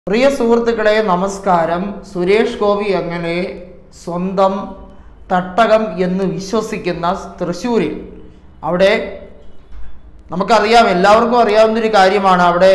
പ്രിയ സുഹൃത്തുക്കളെ നമസ്കാരം സുരേഷ് ഗോപി അങ്ങനെ സ്വന്തം തട്ടകം എന്ന് വിശ്വസിക്കുന്ന തൃശ്ശൂരിൽ അവിടെ നമുക്കറിയാം എല്ലാവർക്കും അറിയാവുന്നൊരു കാര്യമാണ് അവിടെ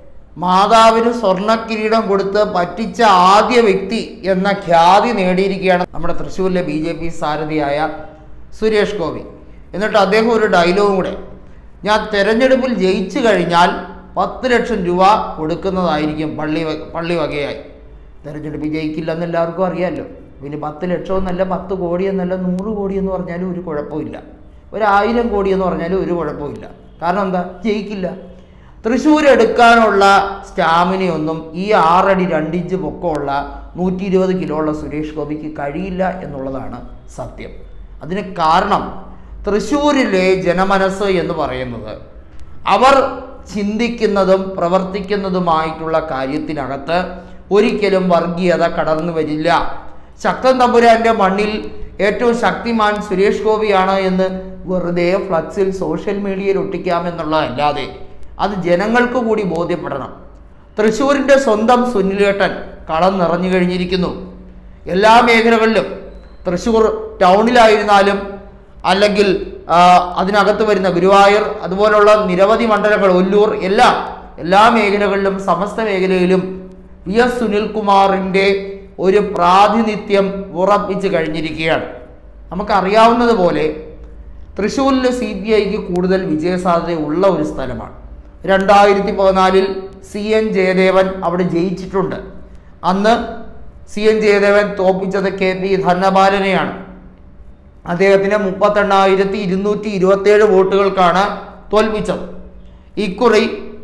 മാതാവിന് സ്വർണ്ണക്കിരീടം കൊടുത്ത് പറ്റിച്ച ആദ്യ വ്യക്തി എന്ന ഖ്യാതി നേടിയിരിക്കുകയാണ് നമ്മുടെ തൃശ്ശൂരിലെ ബി ജെ പി സാരഥിയായ സുരേഷ് ഗോപി എന്നിട്ട് അദ്ദേഹം ഒരു ഡയലോഗും കൂടെ ഞാൻ തെരഞ്ഞെടുപ്പിൽ ജയിച്ചു കഴിഞ്ഞാൽ പത്ത് ലക്ഷം രൂപ കൊടുക്കുന്നതായിരിക്കും പള്ളി വ- പള്ളി വകയായി തെരഞ്ഞെടുപ്പിൽ ജയിക്കില്ലെന്ന് എല്ലാവർക്കും അറിയാമല്ലോ പിന്നെ പത്ത് ലക്ഷം എന്നല്ല പത്ത് കോടി എന്നല്ല നൂറ് കോടി എന്ന് പറഞ്ഞാലും ഒരു കുഴപ്പമില്ല ഒരായിരം കോടി എന്ന് പറഞ്ഞാലും ഒരു കുഴപ്പമില്ല കാരണം എന്താ ജയിക്കില്ല തൃശ്ശൂർ എടുക്കാനുള്ള സ്റ്റാമിനയൊന്നും ഈ ആറടി രണ്ടിഞ്ച് പൊക്കമുള്ള നൂറ്റി ഇരുപത് കിലോ ഉള്ള സുരേഷ് ഗോപിക്ക് കഴിയില്ല എന്നുള്ളതാണ് സത്യം അതിന് കാരണം തൃശ്ശൂരിലെ ജനമനസ്സ് എന്ന് പറയുന്നത് അവർ ചിന്തിക്കുന്നതും പ്രവർത്തിക്കുന്നതുമായിട്ടുള്ള കാര്യത്തിനകത്ത് ഒരിക്കലും വർഗീയത കടന്നു വരില്ല ശക്തൻ തമ്പുരാന്റെ മണ്ണിൽ ഏറ്റവും ശക്തിമാൻ സുരേഷ് ഗോപിയാണ് എന്ന് വെറുതെ ഫ്ലക്സിൽ സോഷ്യൽ മീഡിയയിൽ ഒട്ടിക്കാമെന്നുള്ളതല്ലാതെ അത് ജനങ്ങൾക്ക് കൂടി ബോധ്യപ്പെടണം തൃശ്ശൂരിൻ്റെ സ്വന്തം സുനിലേട്ടൻ കളം നിറഞ്ഞു കഴിഞ്ഞിരിക്കുന്നു എല്ലാ മേഖലകളിലും തൃശ്ശൂർ ടൗണിലായിരുന്നാലും അല്ലെങ്കിൽ ആ, അതിനകത്ത് വരുന്ന ഗുരുവായൂർ അതുപോലുള്ള നിരവധി മണ്ഡലങ്ങൾ ഒല്ലൂർ എല്ലാം എല്ലാ മേഖലകളിലും സമസ്ത മേഖലയിലും വി എസ് സുനിൽകുമാറിൻ്റെ ഒരു പ്രാതിനിധ്യം ഉറപ്പിച്ച് കഴിഞ്ഞിരിക്കുകയാണ് നമുക്കറിയാവുന്നതുപോലെ തൃശ്ശൂരിൽ സി പി ഐക്ക് കൂടുതൽ വിജയസാധ്യത ഉള്ള ഒരു സ്ഥലമാണ് രണ്ടായിരത്തി പതിനാലിൽ സി എൻ ജയദേവൻ അവിടെ ജയിച്ചിട്ടുണ്ട് അന്ന് സി എൻ ജയദേവൻ തോപ്പിച്ചത് കെ പി ധനപാലനെയാണ് അദ്ദേഹത്തിന് മുപ്പത്തെണ്ണായിരത്തി ഇരുന്നൂറ്റി ഇരുപത്തേഴ് വോട്ടുകൾക്കാണ് തോൽപ്പിച്ചത് ഇക്കുറി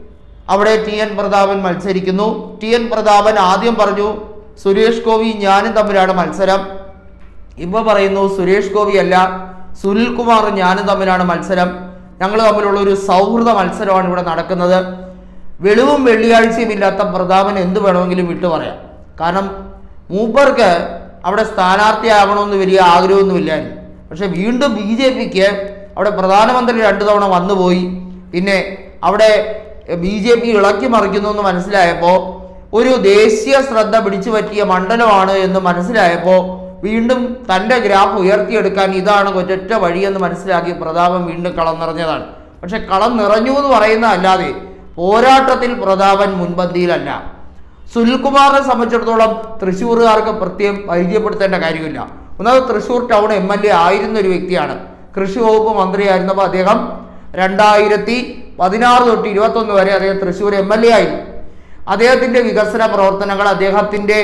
അവിടെ ടി എൻ പ്രതാപൻ മത്സരിക്കുന്നു ടി എൻ പ്രതാപൻ ആദ്യം പറഞ്ഞു സുരേഷ് ഗോപി ഞാനും തമ്മിലാണ് മത്സരം ഇപ്പൊ പറയുന്നു സുരേഷ് ഗോപി അല്ല സുനിൽകുമാർ ഞാനും തമ്മിലാണ് മത്സരം ഞങ്ങൾ തമ്മിലുള്ള ഒരു സൗഹൃദ മത്സരമാണ് ഇവിടെ നടക്കുന്നത് വെളിവും വെള്ളിയാഴ്ചയും ഇല്ലാത്ത പ്രതാപൻ എന്ത് വേണമെങ്കിലും വിട്ടു പറയാം കാരണം മൂപ്പർക്ക് അവിടെ സ്ഥാനാർത്ഥിയാകണമെന്ന് വലിയ ആഗ്രഹമൊന്നുമില്ലായിരുന്നു പക്ഷെ വീണ്ടും ബി ജെ പിക്ക് അവിടെ പ്രധാനമന്ത്രി രണ്ടു തവണ വന്നുപോയി പിന്നെ അവിടെ ബി ജെ പി ഇളക്കി മറിക്കുന്നു എന്ന് മനസ്സിലായപ്പോൾ ഒരു ദേശീയ ശ്രദ്ധ പിടിച്ചു പറ്റിയ മണ്ഡലമാണ് എന്ന് മനസ്സിലായപ്പോൾ വീണ്ടും തൻ്റെ ഗ്രാഫ് ഉയർത്തിയെടുക്കാൻ ഇതാണ് ഒറ്റ വഴിയെന്ന് മനസ്സിലാക്കി പ്രതാപൻ വീണ്ടും കളം നിറഞ്ഞതാണ് പക്ഷെ കളം നിറഞ്ഞു എന്ന് പറയുന്ന അല്ലാതെ പോരാട്ടത്തിൽ പ്രതാപൻ മുൻപന്തിയിലല്ല സുനിൽകുമാറിനെ സംബന്ധിച്ചിടത്തോളം തൃശ്ശൂറുകാർക്ക് പ്രത്യേകം പരിചയപ്പെടുത്തേണ്ട കാര്യമില്ല ഒന്നാമത് Thrissur town M L A ആയിരുന്ന ഒരു വ്യക്തിയാണ് കൃഷി വകുപ്പ് മന്ത്രിയായിരുന്നപ്പോൾ അദ്ദേഹം രണ്ടായിരത്തി പതിനാറ് തൊട്ട് ഇരുപത്തൊന്ന് വരെ അദ്ദേഹം തൃശ്ശൂർ എം എൽ എ ആയിരുന്നു അദ്ദേഹത്തിൻ്റെ വികസന പ്രവർത്തനങ്ങൾ അദ്ദേഹത്തിൻ്റെ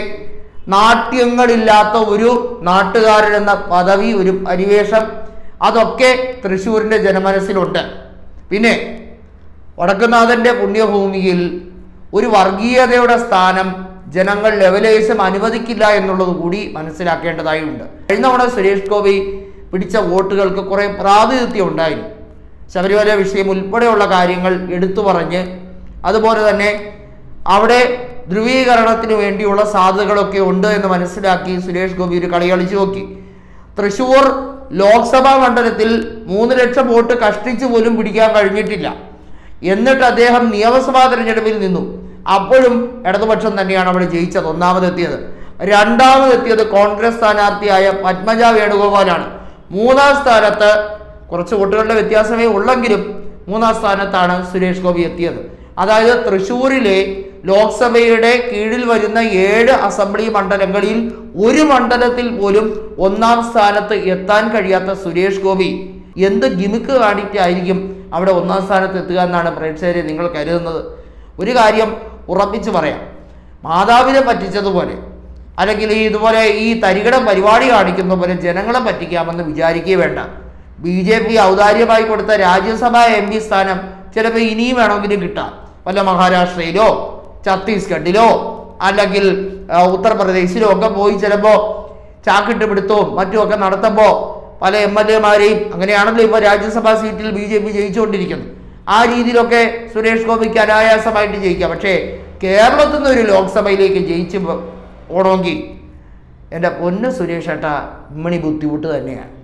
നാട്യങ്ങളില്ലാത്ത ഒരു നാട്ടുകാരൻ എന്ന പദവി ഒരു പരിവേഷം അതൊക്കെ തൃശ്ശൂരിൻ്റെ ജനമനസ്സിലുണ്ട് പിന്നെ വടക്കുനാഥന്റെ പുണ്യഭൂമിയിൽ ഒരു വർഗീയതയുടെ സ്ഥാനം ജനങ്ങൾ ലെവലേശം അനുവദിക്കില്ല എന്നുള്ളത് കൂടി മനസ്സിലാക്കേണ്ടതായുണ്ട് കഴിഞ്ഞ തവണ സുരേഷ് ഗോപി പിടിച്ച വോട്ടുകൾക്ക് കുറെ പ്രാതിനിധ്യം ഉണ്ടായിരുന്നു ശബരിമല വിഷയം ഉൾപ്പെടെയുള്ള കാര്യങ്ങൾ എടുത്തു പറഞ്ഞ് അതുപോലെ തന്നെ അവിടെ ധ്രുവീകരണത്തിന് വേണ്ടിയുള്ള സാധ്യതകളൊക്കെ ഉണ്ട് എന്ന് മനസ്സിലാക്കി സുരേഷ് ഗോപി ഒരു കളി കളിച്ചു നോക്കി തൃശൂർ ലോക്സഭാ മണ്ഡലത്തിൽ മൂന്ന് ലക്ഷം വോട്ട് കഷ്ടിച്ചു പോലും പിടിക്കാൻ കഴിഞ്ഞിട്ടില്ല എന്നിട്ട് അദ്ദേഹം നിയമസഭാ തെരഞ്ഞെടുപ്പിൽ നിന്നു അപ്പോഴും ഇടതുപക്ഷം തന്നെയാണ് അവിടെ ജയിച്ചത് ഒന്നാമതെത്തിയത് രണ്ടാമതെത്തിയത് കോൺഗ്രസ് സ്ഥാനാർത്ഥിയായ പത്മജ വേണുഗോപാലാണ് മൂന്നാം സ്ഥാനത്ത് കുറച്ച് വോട്ടുകളുടെ വ്യത്യാസമേ ഉള്ളെങ്കിലും മൂന്നാം സ്ഥാനത്താണ് സുരേഷ് ഗോപി എത്തിയത് അതായത് തൃശ്ശൂരിലെ ലോക്സഭയുടെ കീഴിൽ വരുന്ന ഏഴ് അസംബ്ലി മണ്ഡലങ്ങളിൽ ഒരു മണ്ഡലത്തിൽ പോലും ഒന്നാം സ്ഥാനത്ത് എത്താൻ കഴിയാത്ത സുരേഷ് ഗോപി എന്ത് ഗിമിക്ക് കാണിച്ചായിരിക്കും അവിടെ ഒന്നാം സ്ഥാനത്ത് എത്തുക എന്നാണ് പ്രേക്ഷകരെ നിങ്ങൾ കരുതുന്നത് ഒരു കാര്യം ഉറപ്പിച്ച് പറയാം മാതാവിനെ പറ്റിച്ചതുപോലെ അല്ലെങ്കിൽ ഈ ഇതുപോലെ ഈ തരികിട പരിപാടി കാണിക്കുന്ന പോലെ ജനങ്ങളെ പറ്റിക്കാമെന്ന് വിചാരിക്കുകയേ വേണ്ട ബി ജെ പി ഔദാര്യമായി കൊടുത്ത രാജ്യസഭാ എം പി സ്ഥാനം ചിലപ്പോൾ ഇനിയും വേണമെങ്കിലും കിട്ടാം വല്ല മഹാരാഷ്ട്രയിലോ ഛത്തീസ്ഗഡിലോ അല്ലെങ്കിൽ ആ, ഉത്തർപ്രദേശിലോ ഒക്കെ പോയി ചിലപ്പോൾ ചാക്കിട്ട് പിടുത്തവും മറ്റുമൊക്കെ നടത്തുമ്പോൾ പല എം എൽ എമാരെയും അങ്ങനെയാണല്ലോ ഇപ്പോൾ രാജ്യസഭാ സീറ്റിൽ ബി ജെ പി ജയിച്ചുകൊണ്ടിരിക്കുന്നത് ആ രീതിയിലൊക്കെ സുരേഷ് ഗോപിക്ക് അനായാസമായിട്ട് ജയിക്കാം പക്ഷേ കേരളത്തിൽ നിന്ന് ഒരു ലോക്സഭയിലേക്ക് ജയിച്ച് പോ- പോകണമെങ്കിൽ എൻ്റെ പൊന്ന് സുരേഷ് ഏട്ടാ ഇമ്മണി ബുദ്ധിമുട്ട് തന്നെയാണ്